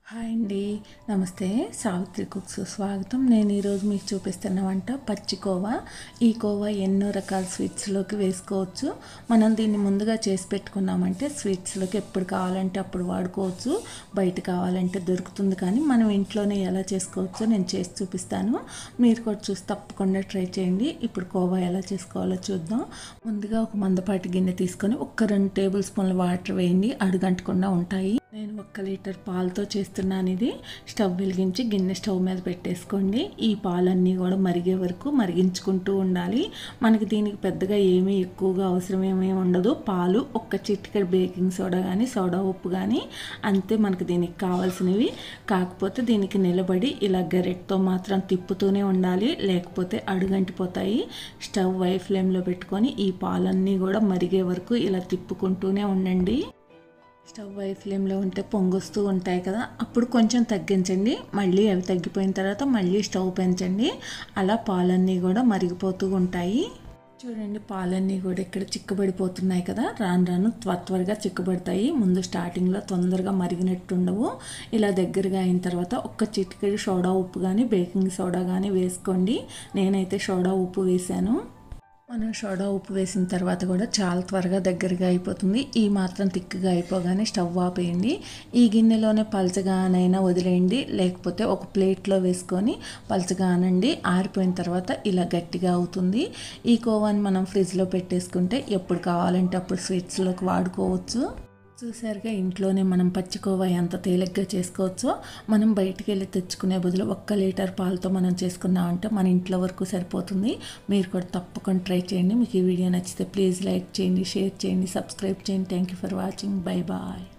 hi అండి నమస్తే Savitri cooks స్వాగతం నేను ఈరోజు మీకు చూపిస్తున్న వంట పచ్చి కోవా ఈ కోవా ఎన్నో రకాల స్వీట్స్లోకి వేసుకోవచ్చు మనం దీన్ని ముందుగా చేసి పెట్టుకున్నామంటే స్వీట్స్లోకి ఎప్పుడు కావాలంటే అప్పుడు వాడుకోవచ్చు బయట కావాలంటే దొరుకుతుంది కానీ మనం ఇంట్లోనే ఎలా చేసుకోవచ్చో నేను చేసి చూపిస్తాను మీరు కూడా చూసి తప్పకుండా ట్రై చేయండి ఇప్పుడు కోవా ఎలా చేసుకోవాలో చూద్దాం ముందుగా ఒక మందపాటి గిన్నె తీసుకొని ఒక్క రెండు టేబుల్ స్పూన్ల వాటర్ వేయండి అడుగంటకుండా ఉంటాయి నేను ఒక్క లీటర్ పాలతో చేస్తున్నాను ఇది స్టవ్ వెలిగించి గిన్నె స్టవ్ మీద పెట్టేసుకోండి ఈ పాలన్నీ కూడా మరిగే వరకు మరిగించుకుంటూ ఉండాలి మనకి దీనికి పెద్దగా ఏమీ ఎక్కువగా అవసరం ఏమీ ఉండదు పాలు ఒక్క చిటికెడు బేకింగ్ సోడా కానీ సోడా ఉప్పు కానీ అంతే మనకి దీనికి కావాల్సినవి కాకపోతే దీనికి నిలబడి ఇలా గరెట్తో మాత్రం తిప్పుతూనే ఉండాలి లేకపోతే అడుగంటిపోతాయి స్టవ్ వై ఫ్లేమ్లో పెట్టుకొని ఈ పాలన్నీ కూడా మరిగే వరకు ఇలా తిప్పుకుంటూనే ఉండండి స్టవ్ హై ఫ్లేమ్లో ఉంటే పొంగొస్తూ ఉంటాయి కదా అప్పుడు కొంచెం తగ్గించండి మళ్ళీ అవి తగ్గిపోయిన తర్వాత మళ్ళీ స్టవ్ పెంచండి అలా పాలన్నీ కూడా మరిగిపోతూ ఉంటాయి చూడండి పాలన్నీ కూడా ఇక్కడ చిక్కబడిపోతున్నాయి కదా రాను రాను త్వర త్వరగా చిక్కబడతాయి ముందు స్టార్టింగ్లో తొందరగా మరిగినట్టు ఉండవు ఇలా దగ్గరగా అయిన తర్వాత ఒక్క చిటికెడు సోడా ఉప్పు కానీ బేకింగ్ సోడా కానీ వేసుకోండి నేనైతే సోడా ఉప్పు వేశాను మనం సోడా ఉప్పు వేసిన తర్వాత కూడా చాలా త్వరగా దగ్గరగా అయిపోతుంది ఈ మాత్రం తిక్కుగా అయిపోగానే స్టవ్ ఆపేయండి ఈ గిన్నెలోనే పలచగానైనా వదిలేయండి లేకపోతే ఒక ప్లేట్లో వేసుకొని పలచగా అనండి ఆరిపోయిన తర్వాత ఇలా గట్టిగా అవుతుంది ఈ కోవాని మనం ఫ్రిడ్జ్లో పెట్టేసుకుంటే ఎప్పుడు కావాలంటే అప్పుడు స్వీట్స్లోకి వాడుకోవచ్చు చూసారుగా ఇంట్లోనే మనం పచ్చికోవా ఎంత తేలిగ్గా చేసుకోవచ్చో మనం బయటికి వెళ్ళి తెచ్చుకునే బదులు ఒక్క లీటర్ పాలతో మనం చేసుకున్నామంటే మన ఇంట్లో వరకు సరిపోతుంది మీరు కూడా తప్పకుండా ట్రై చేయండి మీకు ఈ వీడియో నచ్చితే ప్లీజ్ లైక్ చేయండి షేర్ చేయండి సబ్స్క్రైబ్ చేయండి thank you for watching bye bye